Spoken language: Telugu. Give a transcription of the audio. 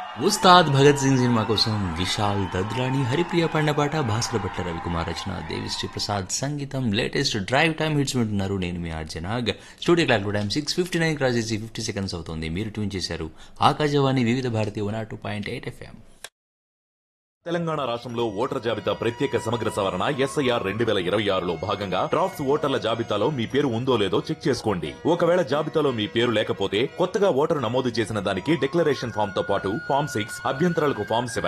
ఉస్తాద్ భగత్ సింగ్ సినిమా కోసం విశాల్ దద్రాని హరిప్రియ పాడిన పాట భాస్కర భట్ల రవికుమార్ రచన దేవిశ్రీ ప్రసాద్ సంగీతం లేటెస్ట్ డ్రైవ్ టైం హిట్స్ వింటున్నారు నేను మీ ఆర్జనాగ్ studio clock time six fifty nine cross చేసి ఫిఫ్టీ సెకండ్స్ అవుతుంది మీరు ట్యూన్ చేశారు ఆకాశవాణి వివిధ Bharati one two point eight FM Telangana రాష్ట్రంలో ఓటర్ జాబితా ప్రత్యేక సమగ్ర సవరణ ఎస్ఐఆర్ రెండు వేల ఇరవై ఆరులో భాగంగా డ్రాఫ్ట్స్ ఓటర్ల జాబితాలో మీ పేరు ఉందో లేదో చెక్ చేసుకోండి ఒకవేళ జాబితాలో మీ పేరు లేకపోతే కొత్తగా ఓటరు నమోదు చేసిన దానికి డిక్లరేషన్ ఫామ్ తో పాటు ఫామ్ సిక్స్ అభ్యంతరాలకు ఫామ్ సెవెన్